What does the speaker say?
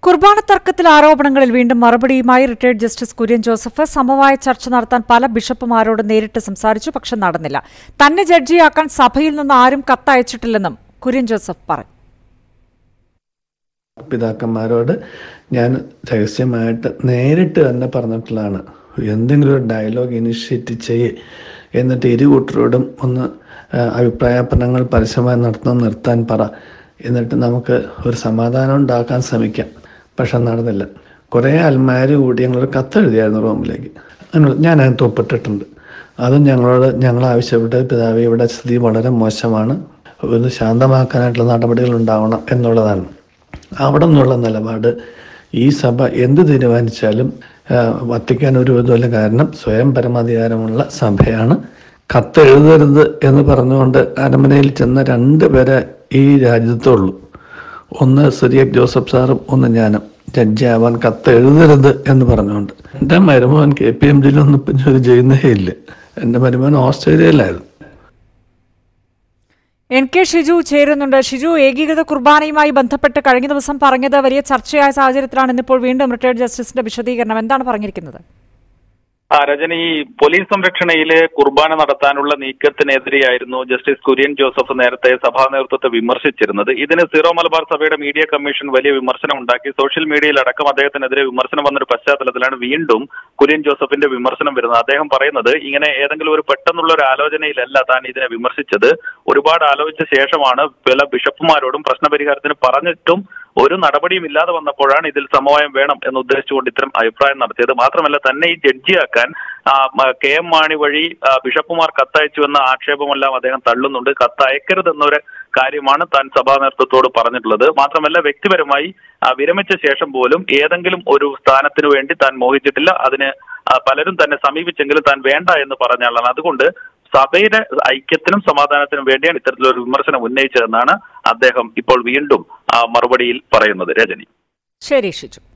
കുർബാന തർക്കത്തിൽ ആരോപണങ്ങളിൽ വീണ്ടും മറുപടിയുമായി റിട്ടയർഡ് ജസ്റ്റിസ് കുര്യൻ ജോസഫ് സമവായ ചർച്ച നടത്താൻ പല ബിഷപ്പുമാരോട് നേരിട്ട് സംസാരിച്ചു പക്ഷെ നടന്നില്ല തന്നെ ജഡ്ജിയാക്കാൻ സഭയിൽ നിന്ന് ആരും കത്തയച്ചിട്ടില്ലെന്നും കുര്യൻ ജോസഫ് പറഞ്ഞു പിതാക്കന്മാരോട് ഞാൻ രഹസ്യമായിട്ട് നേരിട്ട് തന്നെ പറഞ്ഞിട്ടുള്ളതാണ് എന്തെങ്കിലും ഒരു ഡയലോഗ് ഇനിഷ്യേറ്റ് ചെയ്യേ എന്നിട്ട് ഇരു കൂട്ടരോടും ഒന്ന് ആ, അഭിപ്രായ പഠനങ്ങൾ പരസ്യമായി നടത്താൻ നിർത്താൻ പറ എന്നിട്ട് നമുക്ക് ഒരു സമാധാനം ഉണ്ടാക്കാൻ ശ്രമിക്കാം പക്ഷെ നടന്നില്ല കുറേ ആൽമാർ കൂടി ഞങ്ങളൊരു കത്തെഴുതിയായിരുന്നു റൂമിലേക്ക് അങ്ങനെ ഞാൻ അതിനകത്ത് ഒപ്പിട്ടിട്ടുണ്ട് അതും ഞങ്ങളോട് ഞങ്ങൾ ആവശ്യപ്പെട്ട പിതാവ് ഇവിടെ സ്ഥിതി വളരെ മോശമാണ് ഒന്ന് ശാന്തമാക്കാനായിട്ടുള്ള നടപടികൾ ഉണ്ടാവണം എന്നുള്ളതാണ് അവിടെ നിന്നുള്ള നിലപാട് ഈ സഭ എന്ത് തീരുമാനിച്ചാലും ആ, വത്തിക്കാൻ ഒരു വിധമല്ല കാരണം സ്വയം പരമാധികാരമുള്ള സഭയാണ് കത്തെഴുതരുത് എന്ന് പറഞ്ഞുകൊണ്ട് അരമനയിൽ ചെന്ന രണ്ട് പേരെ ഈ രാജ്യത്തുള്ളൂ ഒന്ന് സിറിയക് ജോസഫ് സാറും ഒന്ന് ഞാനും ജഡ്ജി ആവാൻ കത്ത് എഴുതരുത് എന്ന് പറഞ്ഞുകൊണ്ട് എൻ്റെ മരുമോൻ കെ പി എം ജിയിലൊന്നും ഇപ്പം ജോലി ചെയ്യുന്നേ ഇല്ല എൻ്റെ മരുമോൻ ഓസ്ട്രേലിയയിലായിരുന്നു എൻ കെ ഷിജു ചേരുന്നുണ്ട് ഷിജു ഏകീകൃത കുർബാനയുമായി ബന്ധപ്പെട്ട് കഴിഞ്ഞ ദിവസം പറഞ്ഞത് വലിയ ചർച്ചയായ സാഹചര്യത്തിലാണ് ഇന്നിപ്പോൾ വീണ്ടും റിട്ടയർഡ് ജസ്റ്റിസിന്റെ വിശദീകരണം എന്താണ് പറഞ്ഞിരിക്കുന്നത് ആ രജനി ഈ പോലീസ് സംരക്ഷണയില് കുർബാന നടത്താനുള്ള നീക്കത്തിനെതിരെയായിരുന്നു ജസ്റ്റിസ് കുര്യൻ ജോസഫ് നേരത്തെ സഭാ നേതൃത്വത്തെ വിമർശിച്ചിരുന്നത് ഇതിന് സീറോ മലബാർ സഭയുടെ മീഡിയ കമ്മീഷൻ വലിയ വിമർശനം ഉണ്ടാക്കി സോഷ്യൽ മീഡിയയിൽ അടക്കം അദ്ദേഹത്തിനെതിരെ വിമർശനം വന്നൊരു പശ്ചാത്തലത്തിലാണ് വീണ്ടും കുര്യൻ ജോസഫിന്റെ വിമർശനം വരുന്നത് അദ്ദേഹം പറയുന്നത് ഇങ്ങനെ ഏതെങ്കിലും ഒരു പെട്ടെന്നുള്ള ഒരു ആലോചനയിലല്ല താൻ ഇതിനെ വിമർശിച്ചത് ഒരുപാട് ആലോചിച്ച ശേഷമാണ് പല ബിഷപ്പുമാരോടും പ്രശ്നപരിഹാരത്തിന് പറഞ്ഞിട്ടും ഒരു നടപടിയും ഇല്ലാതെ വന്നപ്പോഴാണ് ഇതിൽ സമവായം വേണം എന്ന് ഉദ്ദേശിച്ചുകൊണ്ട് ഇത്തരം അഭിപ്രായം നടത്തിയത് മാത്രമല്ല തന്നെ ഈ ജഡ്ജിയാക്കാൻ ആ, മ, കെ എം മാണി വഴി ആ, ബിഷപ്പുമാർ കത്തയച്ചു എന്ന ആക്ഷേപമെല്ലാം അദ്ദേഹം തള്ളുന്നുണ്ട് കത്ത് അയക്കരുതെന്നൊരു കാര്യമാണ് താൻ സഭാ നേതൃത്വത്തോട് പറഞ്ഞിട്ടുള്ളത് മാത്രമല്ല വ്യക്തിപരമായി ആ, വിരമിച്ച ശേഷം പോലും ഏതെങ്കിലും ഒരു സ്ഥാനത്തിനു വേണ്ടി താൻ മോഹിച്ചിട്ടില്ല അതിന് ആ, പലരും തന്നെ സമീപിച്ചെങ്കിലും താൻ വേണ്ട എന്ന് പറഞ്ഞ ആളാണ് അതുകൊണ്ട് സഭയുടെ ഐക്യത്തിനും സമാധാനത്തിനും വേണ്ടിയാണ് ഇത്തരത്തിലൊരു വിമർശനം ഉന്നയിച്ചതെന്നാണ് അദ്ദേഹം ഇപ്പോൾ വീണ്ടും ആ, മറുപടിയിൽ പറയുന്നത് രജനി ശരി ഷിജു